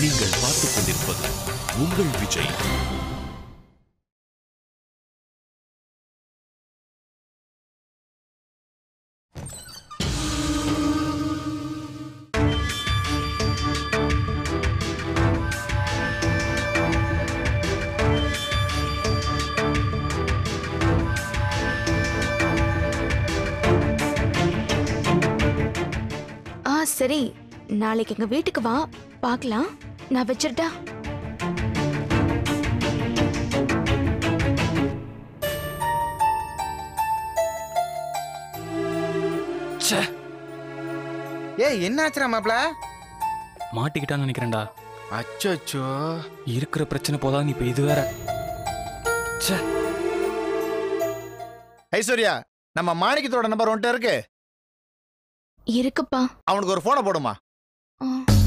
நீங்கள் பார்த்துக் கொண்டிருப்பது உங்கள் விஜய் ஆ சரி நாளைக்கு எங்க வீட்டுக்கு வா பார்க்கலாம் நான் வச்சிருட்டா ஏய் என்ன ஆச்சுடா மாப்ள மாட்டிக்கிட்டான்னு நினைக்கிறேன்டா அச்சோ இருக்கிற பிரச்சனை போதாது இப்ப இது வேற ச்சே ஐஸ்வர்யா நம்ம மாணிக்கத்தோட நம்பர் ஒன்ட்ட இருக்கு இருக்குப்பா அவனுக்கு ஒரு போனை போடுமா ஆ.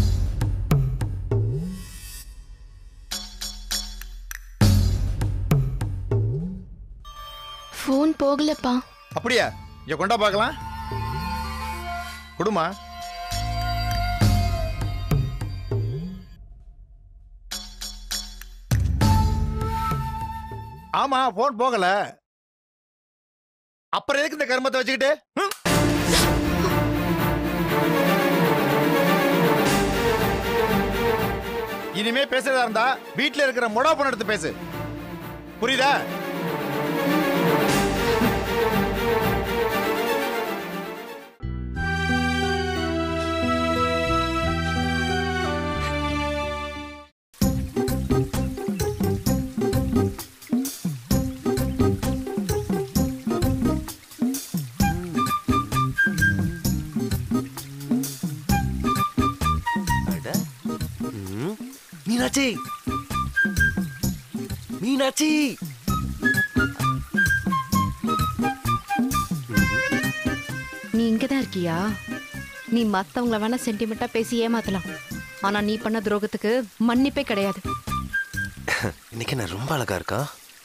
ஃபோன் போகலப்பா அப்படியா இங்க கொண்டா பார்க்கலாம் குடுமா ஆமா போன் போகல அப்புறம் எதுக்கு இந்த கர்மத்தை வச்சுக்கிட்டு ம்? இனிமே பேசுறதா இருந்தா வீட்ல இருக்கிற மொடா போன் எடுத்து பேசு புரியுதா அட. ம். மீனாட்சி மீனாட்சி நீ இங்கதான் இருக்கியா நீ மத்தவங்கள வேணா சென்டிமெண்டா பேசி ஏமாத்தலாம் ஆனா நீ பண்ண துரோகத்துக்கு மன்னிப்பே கிடையாது இன்னைக்கு நான் ரொம்ப அழகா இருக்கா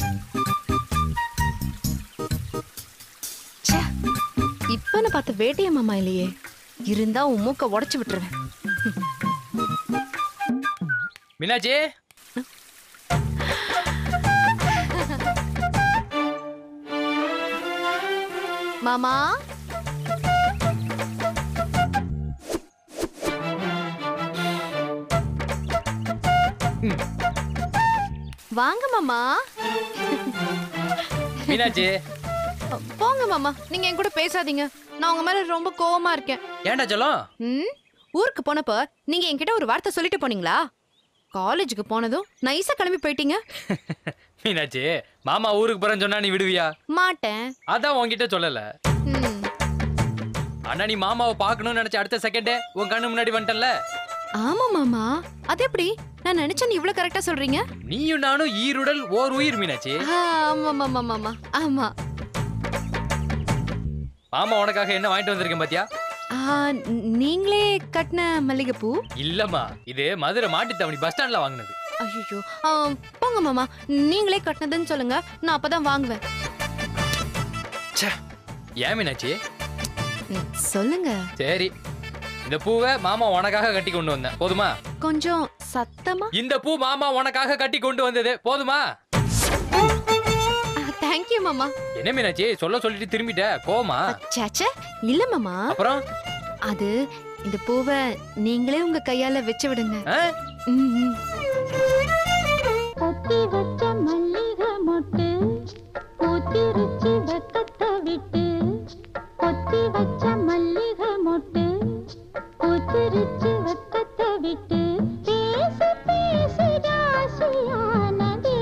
ச்சே இப்ப நான் பார்த்த வேட்டைய மாமா இல்லையே இருந்தா உன் மூக்க உடைச்சு விட்டுருவேன் மீனாட்சி மாமா வாங்க மாமா மீனாட்சி போங்க மாமா நீங்க என் கூட பேசாதீங்க நான் உங்க மேல ரொம்ப கோவமா இருக்கேன் ஏன்டா சொல்லும் ம் ஊருக்கு போனப்ப நீங்க என்கிட்ட ஒரு வார்த்தை சொல்லிட்டு போனீங்களா காலேஜுக்கு போனதும் நைஸா கிளம்பி போயிட்டீங்க மீனாட்சி மாமா ஊருக்கு போறேன்னு சொன்னா நீ விடுவியா மாட்டேன் அதான் உன்கிட்ட சொல்லல ம் அண்ணா நீ மாமாவை பார்க்கணும்னு நினைச்ச அடுத்த செகண்டே உன் கண்ணு முன்னாடி வந்துட்டல ஆமா மாமா அது எப்படி நான் நினைச்சேன் நீ இவ்வளவு கரெக்டா சொல்றீங்க நீயும் நானும் ஈருடல் ஓர் உயிர் மீனாட்சி ஆ, ஆமா மாமா மாமா ஆமா மாமா உனக்காக என்ன வாங்கிட்டு வந்திருக்கேன் பாத்தியா ஆ, ந- நீங்களே கட்டின மல்லிகைப்பூ இல்லம்மா இது மதுரை மாட்டுத்தாவணி பஸ் ஸ்டாண்ட்ல வாங்கினது ஐயோ போங்க மாமா நீங்களே கட்டினதுன்னு சொல்லுங்க நான் அப்பதான் வாங்குவேன் ஏன் மீனாட்சி ம், சொல்லுங்க சரி இந்த பூவை மாமா உனக்காக கட்டி கொண்டு வந்தேன் போதுமா கொஞ்சம் சத்தமா இந்த பூ மாமா உனக்காக கட்டி கொண்டு வந்தது போதுமா தேங்க்யூ மாமா என்ன மீனாட்சி சொல்ல சொல்லிட்டு திரும்பிட்ட கோமா சேச்சே இல்ல மாமா அப்புறம் அது இந்த பூவை நீங்களே உங்க கையால வச்சு விடுங்க ஆ? ம், ம். கொத்தி வச்ச மல்லிகை மொட்டு பூத்திருச்சு வெக்கத்தை விட்டு கொத்தி வச்ச மல்லிகை மொட்டு பூத்திருச்சு வெக்கத்தை விட்டு பேச பேச ராசியானதே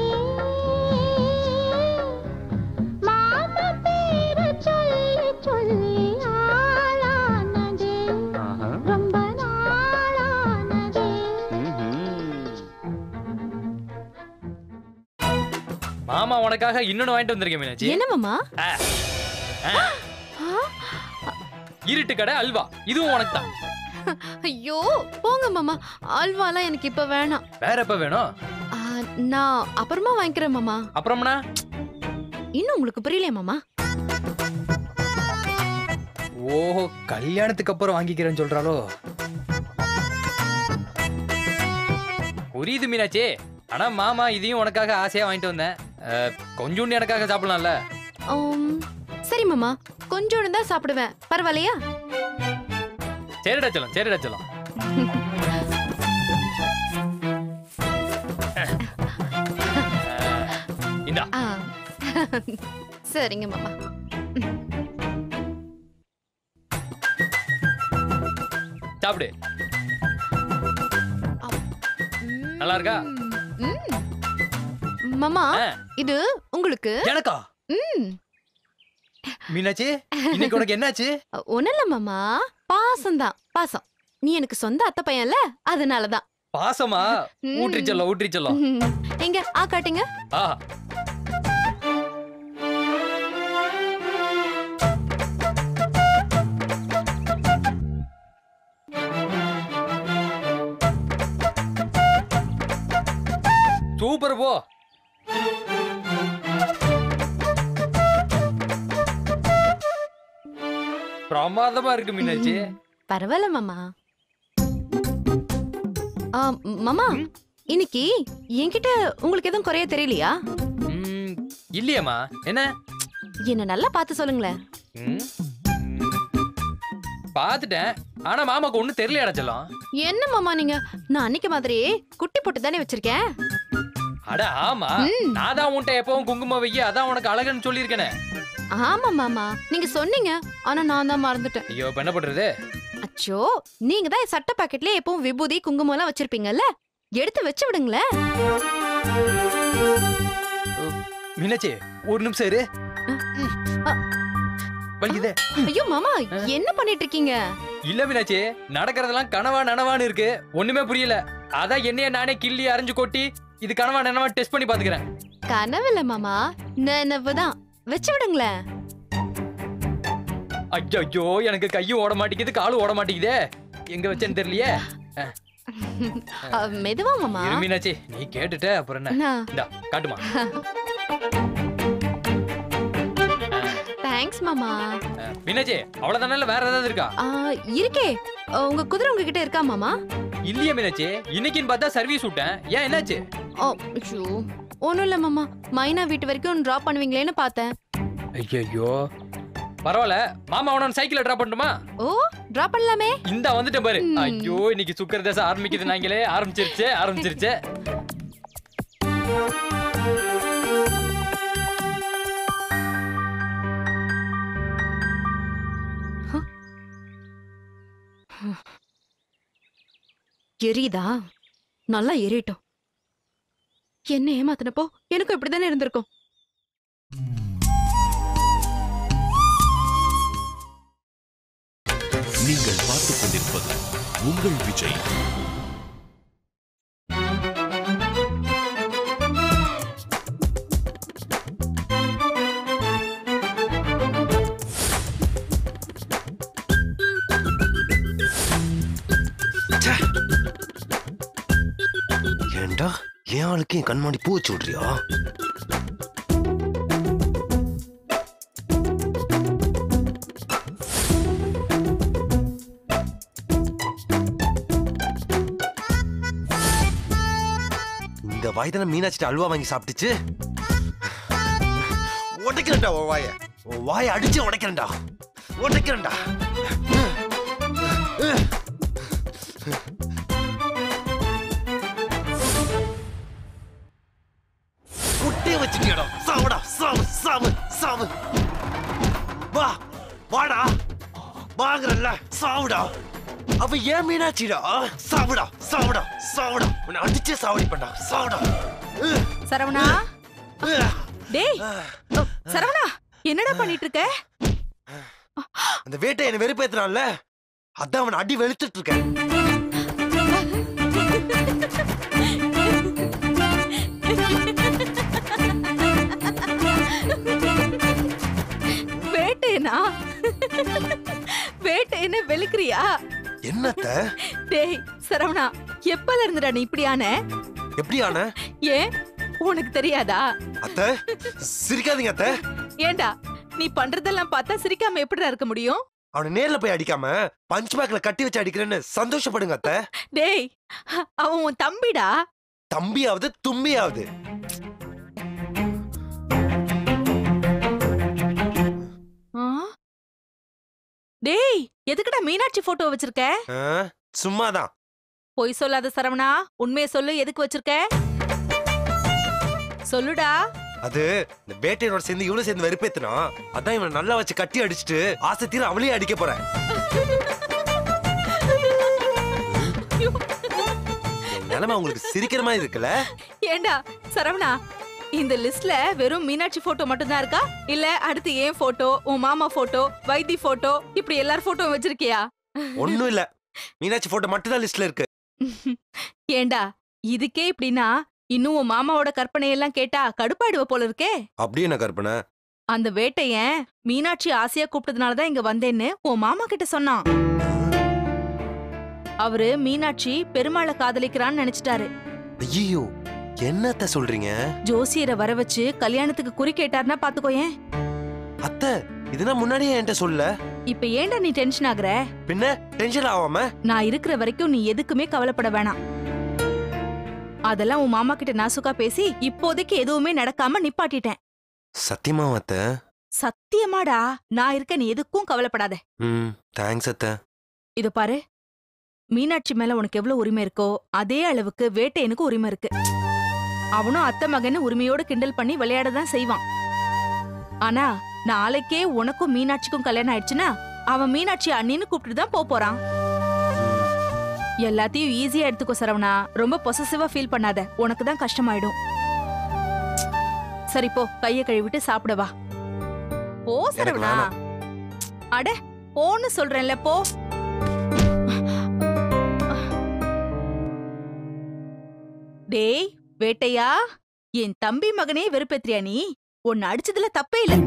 மாமா பேர சொல்லி சொல்லி ஆளானதே ரொம்ப நாளானதே மாமா உனக்காக இன்னொன்னு வாங்கிட்டு வந்திருக்கேன் மீனாட்சி என்ன மாமா ஆ. ஆ. இருட்டு கடை அல்வா இதுவும் உனக்கு தான் ஐயோ போங்க மாமா அல்வாலாம் எனக்கு இப்ப வேணாம் வேற எப்ப வேணும் ஆ, நான் அப்புறமா வாங்கிக்கிறேன் மாமா அப்புறம்னா இன்னும் உங்களுக்கு புரியலையா மாமா ஓஹோ கல்யாணத்துக்கு அப்புறம் வாங்கிக்கிறேன்னு சொல்றாளோ புரியுது மீனாட்சி ஆனா மாமா இதையும் உனக்காக ஆசையா வாங்கிட்டு வந்தேன் அஹ், கொஞ்சோண்டு எனக்காக சாப்பிடலாம்ல ஆம், சரி மாமா கொஞ்சோண்டு தான் சாப்பிடுவேன் பரவாயில்லையா சரிடா சொல்லும் சரிடா சொல்லும் இந்தா ஆ. சரிங்க மாமா சாப்பிடு நல்லா இருக்கா ம். மாமா ஆ. இது உங்களுக்கு எனக்கா ம் மீனாட்சி இன்னைக்கு உனக்கு என்னாச்சு ஒண்ணும் இல்ல மாமா பாசம்தான் பாசம் நீ எனக்கு சொந்த அத்தை பையன்ல அதனாலதான் பாசமா ம். ஊற்றி சொல்லும் ஊற்றி சொல்லும் ம். எங்க ஆ காட்டுங்க ஆ சூப்பர் போ பிரமாதமா இருக்கு மீனாட்சி பரவாயில்ல மாமா ஆ, மாமா இன்னைக்கு என்கிட்ட உங்களுக்கு எதுவும் குறைய தெரியலையா ம், இல்லையேம்மா என்ன என்ன நல்லா பார்த்து சொல்லுங்களேன் ம்? பார்த்துட்டேன் ஆனா மாமாக்கு ஒண்ணும் தெரியலையாடா செல்லம் என்ன மாமா நீங்க நான் அன்னைக்கு மாதிரி குட்டி போட்டு தானே வச்சிருக்கேன் அட ஆமா ம். நான் தான் உன்ட்ட எப்பவும் குங்குமம் வைக்க அதான் உனக்கு அழகுன்னு சொல்லியிருக்கேனே ஆமா மாமா நீங்க சொன்னீங்க ஆனா நான் தான் மறந்துட்டேன் ஐயோ இப்ப என்ன பண்றது அச்சோ நீங்க தான் என் சட்டை பாக்கெட்ல எப்பவும் விபூதி குங்குமம் எல்லாம் வச்சிருப்பீங்கல்ல எடுத்து வச்சு விடுங்களேன் மீனாட்சி ஒரு நிமிஷம் இரு அ. வலிக்குதே ஐயோ மாமா என்ன பண்ணிட்டு இருக்கீங்க இல்ல மீனாட்சி நடக்கிறதெல்லாம் கனவா நனவான்னு இருக்கு ஒண்ணுமே புரியல அதான் என்னைய நானே கிள்ளி அரைஞ்சு கொட்டி இது கனவா நனவா டெஸ்ட் பண்ணி பாத்துக்கிறேன் கனவுல மாமா நினைவுதான் வச்சு விடுங்களேன் ஐயோ ஐயோ எனக்கு கையும் ஓட மாட்டேங்குது காலும் ஓட மாட்டேங்குதே எங்க வச்சேன்னு தெரியலையே அ, மெதுவா மாமா இரு மீனாட்சி நீ கேட்டுட்ட அப்புறம் என்ன நான் இந்தா காட்டுமா தேங்க்ஸ் மாமா அஹ், மீனாட்சி அவ்வளவுதானே இல்ல வேற ஏதாவது இருக்கா ஆ, இருக்கே அ, உங்க குதிரை உங்ககிட்ட இருக்கா மாமா இல்லையே மீனாட்சி இன்னைக்குன்னு பார்த்தா சர்வீஸ் விட்டேன் ஏன் என்னாச்சு ஓ ஐயோ ஒன்றும் இல்லை மாமா மைனா வீட்டு வரைக்கும் ட்ராப் பண்ணுவீங்களேன்னு பார்த்தேன் ஐயோ பரவாயில்ல மாமா உன சைக்கிள் டிராப் பண்ணட்டுமா ஓ ட்ராப் பண்ணலாமே இந்த வந்துட்டேன் பாரு ம். ஐயோ இன்னைக்கு சுக்கர தசை ஆரம்பிக்குது நாங்களே ஆரம்பிச்சிருச்சு ஆரம்பிச்சிருச்சு எரியுதா நல்லா எரியட்டும் என்ன ஏமாத்தினப்போ எனக்கும் இப்படிதானே இருந்திருக்கும் நீங்கள் பார்த்துக் கொண்டிருப்பது உங்கள் விஜய் ஏன்டா என் ஆளுக்கு என் கண்மாடி பூ வச்சு விட்றியா இந்த வயதான மீனாட்சிட்ட அல்வா வாங்கி சாப்பிட்டுச்சு உடைக்கிறேன்டா உன் வாய உன் வாயை அடிச்சு உடைக்கிறேன்டா உடைக்கிறேன்டா முட்டைய வச்சுட்டியடா சாவுடா சாவு சாவு சாவு வா வாடா வாங்குறல்ல சாவுடா அவ ஏன் மீனாட்சிடா சாவுடா சாவுடா சாவுடா உன்னை அடிச்சே சாவடிப்பேன்டா சாவுடா உஹ், சரவணா உஹ். டேய் ஓ, சரவணா என்னடா பண்ணிட்டு இருக்க அந்த வேட்டை என்ன வெறுப்பேத்துறான்ல அதான் அவன் அடி வெளுத்துட்டு இருக்கேன் வேட்டையனா வேட்டையன வெளுக்கிறியா என்னத்த டேய் சரவணா எப்பல இருந்துடா நீ இப்படியான எப்படியான ஏன் உனக்கு தெரியாதா அத்த சிரிக்காதீங்க அத்த ஏண்டா நீ பண்றதெல்லாம் பார்த்தா சிரிக்காம எப்படிடா இருக்க முடியும் அவனை நேர்ல போய் அடிக்காம பஞ்ச் பேக்ல கட்டி வச்சு அடிக்கிறேன்னு சந்தோஷப்படுங்க அத்த டேய் அவன் உன் தம்பிடா தம்பியாவது தும்பியாவது ஆ? டேய் எதுக்குடா மீனாட்சி போட்டோ வச்சிருக்க ஆ, சும்மாதான் பொய் சொல்லாத சரவணா உண்மையை சொல்லு எதுக்கு வச்சிருக்க சொல்லுடா அது இந்த வேட்டையனோட சேர்ந்து இவனும் சேர்ந்து வெறுப்பேத்துனா அதான் இவனை நல்லா வச்சு கட்டி அடிச்சுட்டு ஆசை தீர அவளையும் அடிக்க போறேன் என் நிலைமை உங்களுக்கு சிரிக்கிற மாதிரி இருக்குல்ல ஏண்டா சரவணா இந்த லிஸ்ட்ல வெறும் மீனாட்சி போட்டோ மட்டும்தான் இருக்கா இல்ல அடுத்து ஏன் போட்டோ உன் மாமா போட்டோ வைத்தி போட்டோ இப்படி எல்லார் போட்டோ வச்சிருக்கியா ஒண்ணும் இல்ல மீனாட்சி போட்டோ மட்டும் தான் லிஸ்ட்ல இருக்கு ஏண்டா இதுக்கே இப்படின்னா இன்னும் உன் மாமாவோட கற்பனையெல்லாம் கேட்டா கடுப்பாயிடுவ போல இருக்கே அப்படி என்ன கற்பனை அந்த வேட்டையன் மீனாட்சி ஆசையா கூப்பிட்டதுனாலதான் இங்க வந்தேன்னு உன் மாமா கிட்ட சொன்னான் அவரு மீனாட்சி பெருமாளை காதலிக்கிறான்னு நினைச்சிட்டாரு ஐயோ என்னத்த சொல்றீங்க ஜோசியரை வர வச்சு கல்யாணத்துக்கு குறி கேட்டாருன்னா பாத்துக்கோயேன் அத்தை இதெல்லாம் முன்னாடியே என்கிட்ட சொல்ல இப்ப ஏன்டா நீ டென்ஷன் ஆகுற பின்ன டென்ஷன் ஆகாம நான் இருக்கிற வரைக்கும் நீ எதுக்குமே கவலைப்பட வேணாம் அதெல்லாம் உன் மாமா கிட்ட நாசுக்கா பேசி இப்போதைக்கு எதுவுமே நடக்காம நிப்பாட்டிட்டேன் சத்தியமா அத்தை சத்தியமாடா நான் இருக்க நீ எதுக்கும் கவலைப்படாத ம் தேங்க்ஸ் அத்தை இத பாரு மீனாட்சி மேல உனக்கு எவ்வளவு உரிமை இருக்கோ அதே அளவுக்கு வேட்டையனுக்கு உரிமை இருக்கு அவனும் அத்தை மகன்னு உரிமையோட கிண்டல் பண்ணி விளையாட தான் செய்வான் ஆனா நாளைக்கே உனக்கும் மீனாட்சிக்கும் கல்யாணம் ஆயிடுச்சுன்னா அவன் மீனாட்சி அண்ணின்னு கூப்பிட்டு தான் போப் போறான் எல்லாத்தையும் ஈஸியா எடுத்துக்கோ சரவணா ரொம்ப பொசசிவா ஃபீல் பண்ணாத உனக்கு தான் கஷ்டமாயிடும் சரி போ கைய கழுவிட்டு சாப்பிட வா போ சரவணா வேணாம். அட போன்னு சொல்றேன்ல போ டேய் வேட்டையா என் தம்பி மகனே வெறுப்பேத்திரியா நீ உன்னை அடிச்சதுல தப்பே இல்ல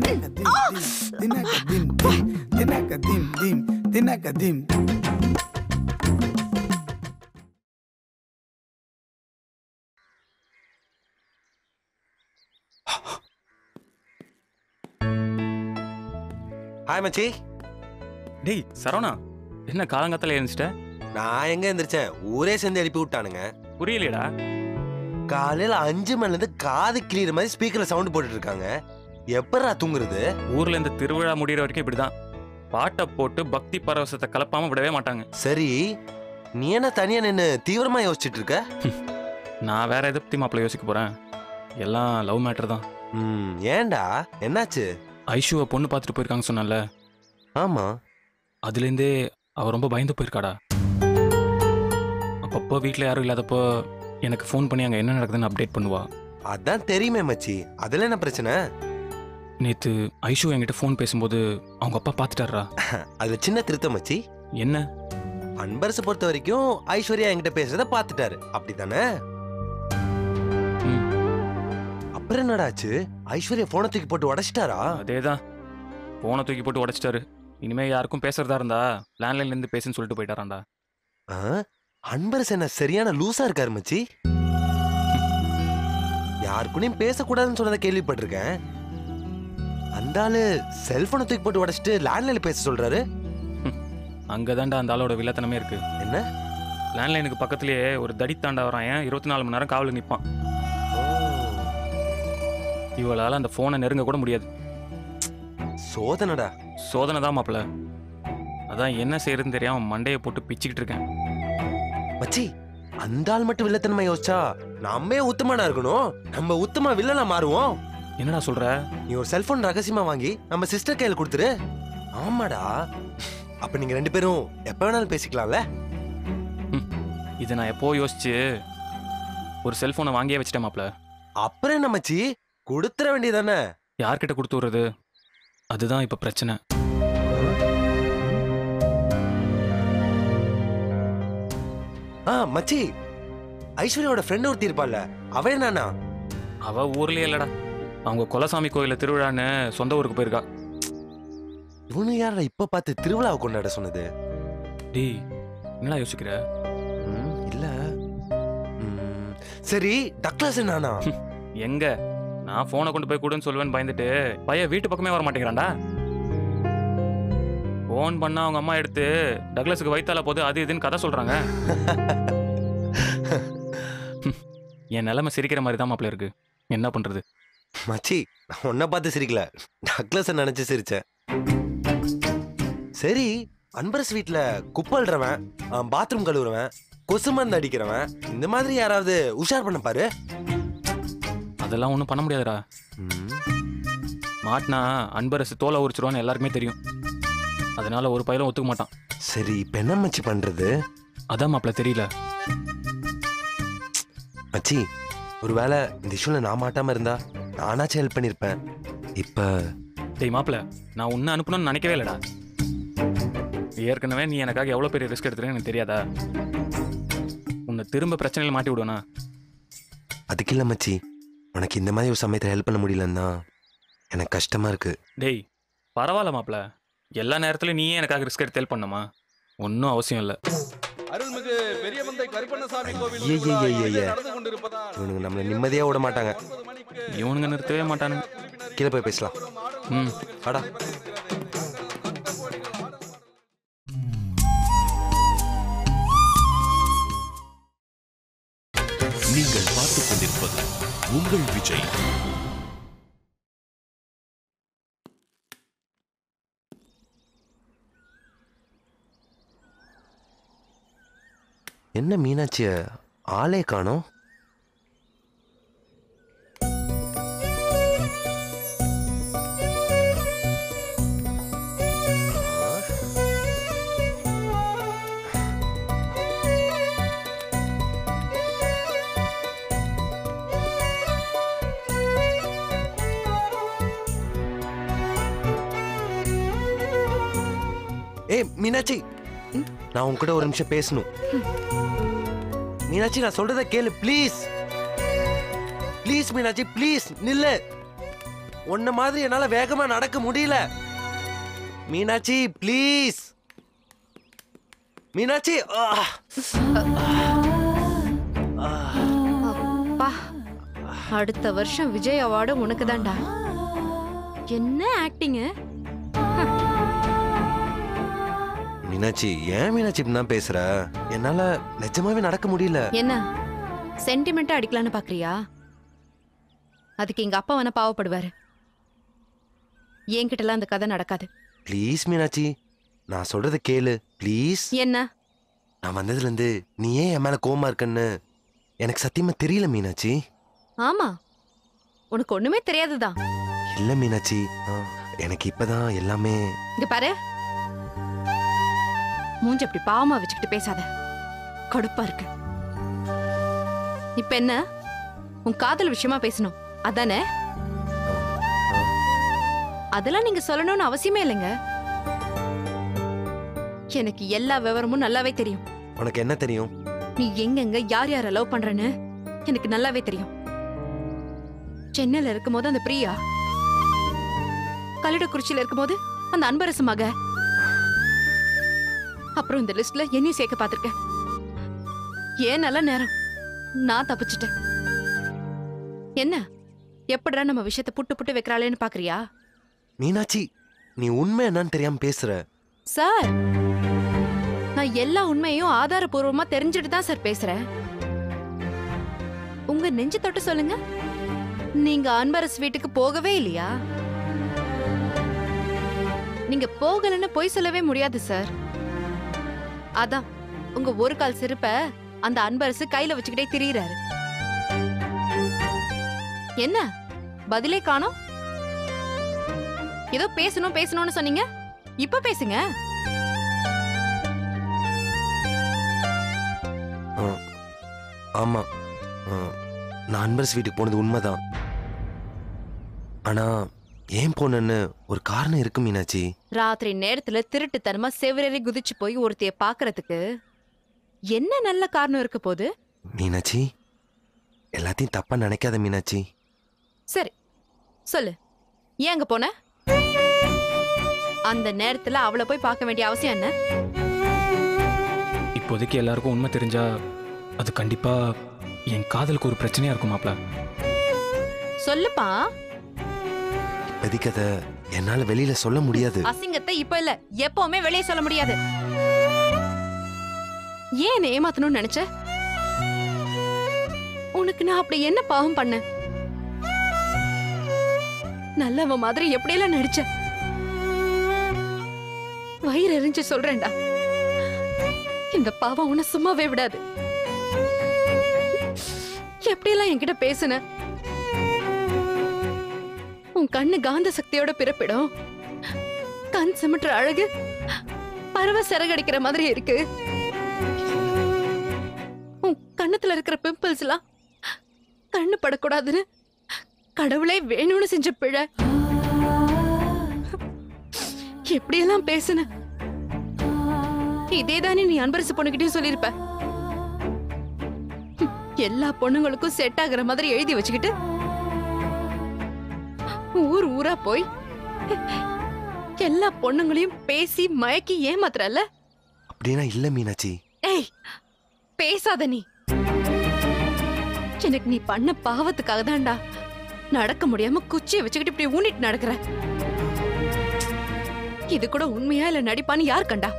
ஹாய் மச்சி டேய் சரவணா என்ன காலங்காத்தால எழுந்துச்சிட்ட நான் எங்க எந்திரிச்சேன் ஊரே சேர்ந்து எழுப்பி விட்டானுங்க புரியலையடா காலையில அஞ்சு மணில இருந்து காது கிளியர் மாதிரி ஸ்பீக்கர்ல சவுண்ட் போட்டுட்டு இருக்காங்க எப்படா தூங்குறது ஊர்ல இந்த திருவிழா முடியிற வரைக்கும் இப்படிதான் பாட்டை போட்டு பக்தி பரவசத்தை கலப்பாம விடவே மாட்டாங்க சரி நீ என்ன தனியா நின்னு தீவிரமா யோசிச்சுட்டு இருக்க நான் வேற எதை பத்தி மாப்பிள்ள யோசிக்க போறேன் எல்லாம் லவ் மேட்டர் தான் ம் ஏன்டா என்னாச்சு ஐஷுவை பொண்ணு பார்த்துட்டு போயிருக்காங்க சொன்னல ஆமா அதுலேருந்தே அவ ரொம்ப பயந்து போயிருக்காடா அப்பப்போ வீட்டில் யாரும் இல்லாதப்போ எனக்கு ஃபோன் பண்ணி அங்கே என்ன நடக்குதுன்னு அப்டேட் பண்ணுவா அதான் தெரியுமே மச்சி அதுல என்ன பிரச்சனை நேத்து ஐஷு என்கிட்ட ஃபோன் பேசும்போது அவங்க அப்பா பார்த்துட்டாரா அதுல சின்ன திருத்தம் மச்சி என்ன அன்பரசு பொறுத்த வரைக்கும் ஐஸ்வர்யா என்கிட்ட பேசுறத பாத்துட்டாரு அப்படிதானே ம். அப்புறம் என்னடாச்சு ஐஸ்வர்யா போனை தூக்கி போட்டு உடைச்சிட்டாரா அதேதான் ஃபோனை தூக்கி போட்டு உடைச்சிட்டாரு இனிமே யாருக்கும் பேசுறதா இருந்தா லேண்ட்லைன்ல இருந்து பேசுன்னு சொல்லிட்டு போயிட்டாராண்டா ஆ? அன்பரசு என்ன சரியான லூசா இருக்காரு மச்சி யாருக்குனையும் பேசக்கூடாதுன்னு சொன்னதை கேள்விப்பட்டிருக்கேன் அந்த ஆளு செல்போனை தூக்கி போட்டு உடைச்சிட்டு லேண்ட்லைன்ல பேச சொல்றாரு அங்கதான்டா அந்த ஆளோட வில்லத்தனமே இருக்கு என்ன லேண்ட்லைனுக்கு பக்கத்துலயே ஒரு தடி தாண்டா வரான் இருபத்தி நாலு மணி நேரம் காவலுக்கு நிற்பான் இவளால அந்த ஃபோனை நெருங்க கூட முடியாது சோதனடா சோதனை தான் மாப்பிள அதான் என்ன செய்யறதுன்னு தெரியாம மண்டையை போட்டு பிச்சுக்கிட்டு இருக்கேன் மச்சி அந்த ஆள் மட்டும் வில்லத்தனமா யோசிச்சா நம்மே உத்தமனா இருக்கணும் நம்ம உத்தமா வில்லனா மாறுவோம் என்னடா சொல்ற நீ ஒரு செல்போன் ரகசியமா வாங்கி நம்ம சிஸ்டர் கையில கொடுத்துரு ஆமாடா அப்ப நீங்க ரெண்டு பேரும் எப்ப வேணாலும் பேசிக்கலாம்ல இதை நான் எப்போ யோசிச்சு ஒரு செல்போனை வாங்கியே வச்சிட்டேன் மாப்பிள அப்புறம் என்ன மச்சி கொடுத்துற வேண்டியதானே யார்கிட்ட கொடுத்து விடுறது அதுதான் இப்ப பிரச்சனை ஆ மச்சி ஐஸ்வர்யாவோட ஃப்ரெண்ட் ஒருத்தி இருப்பாள்ல அவ என்னன்னா அவ ஊர்லயே இல்லடா அவங்க குலசாமி கோயில திருவிழான்னு சொந்த ஊருக்கு போயிருக்கா இவனு யாரா இப்ப பார்த்து திருவிழாவை கொண்டாட சொன்னது டேய் என்னடா யோசிக்கிற ம், இல்ல ம், சரி டக்ளாஸ் என்னன்னா எங்க நான் போனை கொண்டு போய் கொடுன்னு சொல்லுவேன்னு பயந்துட்டு பையன் வீட்டு பக்கமே வர மாட்டேங்கிறான்டா ஃபோன் பண்ணா அவங்க அம்மா எடுத்து டக்ளஸுக்கு வைத்தால போது அது இதுன்னு கதை சொல்றாங்க என் நிலைமை சிரிக்கிற மாதிரி தான் மாப்பிள்ள இருக்கு என்ன பண்றது மச்சி நான் உன்னை பார்த்து சிரிக்கல டக்ளஸை நினைச்சு சிரிச்சேன் சரி அன்பரஸ் வீட்ல குப்பல்றவன் பாத்ரூம் கழுவுறவன் கொசு மருந்து அடிக்கிறவன் இந்த மாதிரி யாராவது உஷார் பண்ண பாரு அதெல்லாம் ஒன்றும் பண்ண முடியாதுடா ம், மாட்டினா அன்பரசு தோலை உரிச்சிருவான்னு எல்லாருக்குமே தெரியும் அதனால ஒரு பையலும் ஒத்துக்க மாட்டான் சரி இப்ப என்ன மச்சி பண்றது அதான் மாப்பிள்ள தெரியல மச்சி ஒருவேளை இந்த இஷ்யூல நான் மாட்டாம இருந்தா நானாச்சும் ஹெல்ப் பண்ணிருப்பேன் இப்ப டேய் மாப்பிள்ள நான் உன்னை அனுப்பணும்னு நினைக்கவே இல்லடா ஏற்கனவே நீ எனக்காக எவ்வளோ பெரிய ரிஸ்க் எடுத்துருன்னு எனக்கு தெரியாதா உன்னை திரும்ப பிரச்சனையில் மாட்டி விடுவேனா அதுக்கு இல்ல மச்சி உனக்கு இந்த மாதிரி ஒரு சமயத்துல ஹெல்ப் பண்ண முடியலன்னா எனக்கு கஷ்டமா இருக்கு டேய் பரவாயில்ல மாப்பிள்ள எல்லா நேரத்துலையும் நீயே எனக்காக ரிஸ்க் எடுத்து ஹெல்ப் பண்ணுமா ஒன்றும் அவசியம் இல்லை அருள்மிகு பெரிய மந்தை கருப்பண்ணசாமி கோவில் ஐயே, திருவிழா ஐயே, ஐயே. இன்று நடந்து கொண்டிருப்பதால் இவனுங்க நம்மளை நிம்மதியா விட மாட்டாங்க ஒன்பது மணிக்கு இவனுங்க நிறுத்தவே மாட்டானுங்க கீழே போய் பேசலாம் ம் வாடா நீங்கள் பார்த்துக் கொண்டிருப்பது உங்கள் விஜய் என்ன மீனாட்சிய ஆளே காணோம் ஏய் மீனாட்சி நான் உன்கிட்ட ஒரு நிமிஷம் பேசணும் மீனாட்சி நான் சொல்றத கேளு ப்ளீஸ் ப்ளீஸ் மீனாட்சி ப்ளீஸ் நில்லு உன்ன மாதிரி என்னால வேகமா நடக்க முடியல மீனாட்சி ப்ளீஸ் மீனாட்சி ஆ! அப்பா அடுத்த வருஷம் விஜய் அவார்டு உனக்கு தான்டா என்ன ஆக்டிங் மீனாட்சி ஏன் மீனாட்சி இப்படிதான் பேசுற என்னால நிஜமாவே நடக்க முடியல என்ன சென்டிமெண்டா அடிக்கலான்னு பாக்குறியா அதுக்கு எங்க அப்பா வேணா பாவப்படுவாரு என்கிட்டலாம் அந்த கதை நடக்காது ப்ளீஸ் மீனாட்சி நான் சொல்றத கேளு ப்ளீஸ் என்ன நான் வந்ததுல இருந்து நீ ஏன் என் மேல கோவமா இருக்கன்னு எனக்கு சத்தியமா தெரியல மீனாட்சி ஆமா உனக்கு ஒண்ணுமே தெரியாதுதான் இல்ல மீனாட்சி ஆ, எனக்கு இப்பதான் எல்லாமே இங்க பாரு மூஞ்ச இப்படி பாவமா வச்சுக்கிட்டு பேசாத கடுப்பா இருக்கு இப்ப என்ன உன் காதல் விஷயமா பேசணும் அதானே அதெல்லாம் நீங்க சொல்லணும்னு அவசியமே இல்லைங்க எனக்கு எல்லா விவரமும் நல்லாவே தெரியும் உனக்கு என்ன தெரியும் நீ எங்கெங்க யார் யார லவ் பண்றன்னு எனக்கு நல்லாவே தெரியும் சென்னையில இருக்கும்போது அந்த பிரியா கல்லிடக்குறிச்சியில இருக்கும்போது அந்த அன்பரசு மக அப்புறம் இந்த லிஸ்ட்ல என்னையும் சேர்க்க பார்த்திருக்கேன் ஏன் நல்ல நேரம் நான் தப்பிச்சிட்டேன் என்ன எப்படிடா நம்ம விஷயத்தை புட்டு புட்டு வைக்கிறாளேன்னு பாக்குறியா மீனாட்சி நீ உண்மை என்னன்னு தெரியாம பேசுற சார் நான் எல்லா உண்மையும் ஆதாரபூர்வமா தெரிஞ்சுட்டு தான் சார் பேசுறேன் உங்க நெஞ்சு தொட்டு சொல்லுங்க நீங்க அன்பரஸ் வீட்டுக்கு போகவே இல்லையா நீங்க போகலன்னு பொய் சொல்லவே முடியாது சார் அதான் உங்க ஒரு கால் செருப்ப அந்த அன்பரசு கையில வச்சுக்கிட்டே திரியிறாரு என்ன பதிலே காணோம் ஏதோ பேசணும் பேசணும்னு சொன்னீங்க இப்ப பேசுங்க ஆ, ஆமா ஆ, நான் அன்பரஸ் வீட்டுக்கு போனது உண்மைதான் ஆனா ஏன் போனேன்னு ஒரு காரணம் இருக்கு மீனாட்சி ராத்திரி நேரத்துல திருட்டுத்தனமா செவரேறி குதிச்சு போய் ஒருத்தைய பாக்குறதுக்கு என்ன நல்ல காரணம் இருக்க போது மீனாட்சி எல்லாத்தையும் தப்பா நினைக்காத மீனாட்சி சரி சொல்லு ஏன் அங்க போன அந்த நேரத்துல அவளை போய் பார்க்க வேண்டிய அவசியம் என்ன இப்போதைக்கு எல்லாருக்கும் உண்மை தெரிஞ்சா அது கண்டிப்பா என் காதலுக்கு ஒரு பிரச்சனையா இருக்கும் மாப்ள சொல்லுப்பா இப்போதைக்கு அதை என்னால வெளியில சொல்ல முடியாது அசிங்கத்தை இப்ப இல்ல எப்பவுமே வெளியே சொல்ல முடியாது ஏன் என்னை ஏமாத்தணும்னு நினைச்ச உனக்கு உனக்கு நான் அப்படி என்ன பாவம் பண்ணேன் நல்லவ மாதிரி எப்படியெல்லாம் நடிச்ச வயிறு எரிஞ்சு சொல்றேன்டா இந்த பாவம் உன்னை சும்மாவே விடாது எப்படியெல்லாம் என்கிட்ட பேசுன உன் கண்ணு காந்த சக்தியோட பிறப்பிடும் கண் சிமிட்டுற அழகு பறவை சிறகடிக்கிற மாதிரி இருக்கு உன் கண்ணத்துல இருக்கிற பிம்பிள்ஸ் எல்லாம் கண்ணு படக்கூடாதுன்னு கடவுளே வேணும்னு செஞ்ச பிழை எப்படியெல்லாம் பேசுன இதேதானே நீ அன்பரசு பொண்ணுகிட்டயும் சொல்லியிருப்ப ஹம், எல்லா பொண்ணுங்களுக்கும் செட் ஆகுற மாதிரி எழுதி வச்சுக்கிட்டு ஊர் ஊரா போய் எல்லா பொண்ணுங்களையும் பேசி மயக்கி ஏமாத்துறல்ல அப்படின்னா இல்ல மீனாட்சி ஏய் பேசாத நீ எனக்கு நீ பண்ண பாவத்துக்காக தான்டா நடக்க முடியாம குச்சியை வச்சுக்கிட்டு இப்படி ஊனிட்டு நடக்கிற இது கூட உண்மையா இல்ல நடிப்பான்னு யார் கண்டா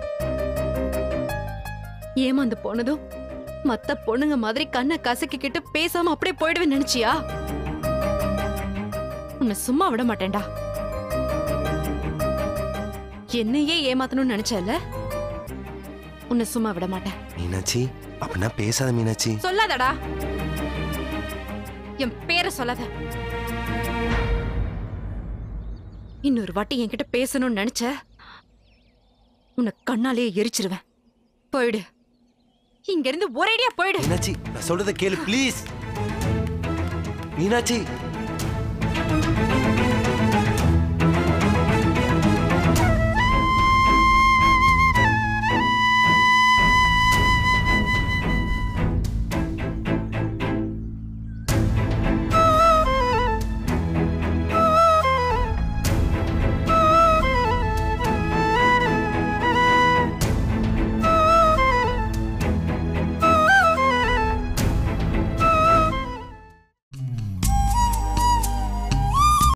ஏமாந்து போனதும் மத்த பொண்ணுங்க மாதிரி கண்ணை கசக்கிக்கிட்டு பேசாம அப்படியே போயிடுவேன் நினைச்சியா உன்னை சும்மா விட மாட்டேன்டா என்னையே ஏமாத்தணும்னு நினைச்சல உன்னை சும்மா விட மாட்டேன் மீனாட்சி அப்படின்னா பேசாத மீனாட்சி சொல்லாதடா என் பேரை சொல்லாத இன்னொரு வாட்டி என்கிட்ட பேசணும்னு நினைச்ச உன்னை கண்ணாலேயே எரிச்சிருவேன் போயிடு இங்க இருந்து ஒரேடியா போயிடு மீனாட்சி நான் சொல்றத கேளு ப்ளீஸ் மீனாட்சி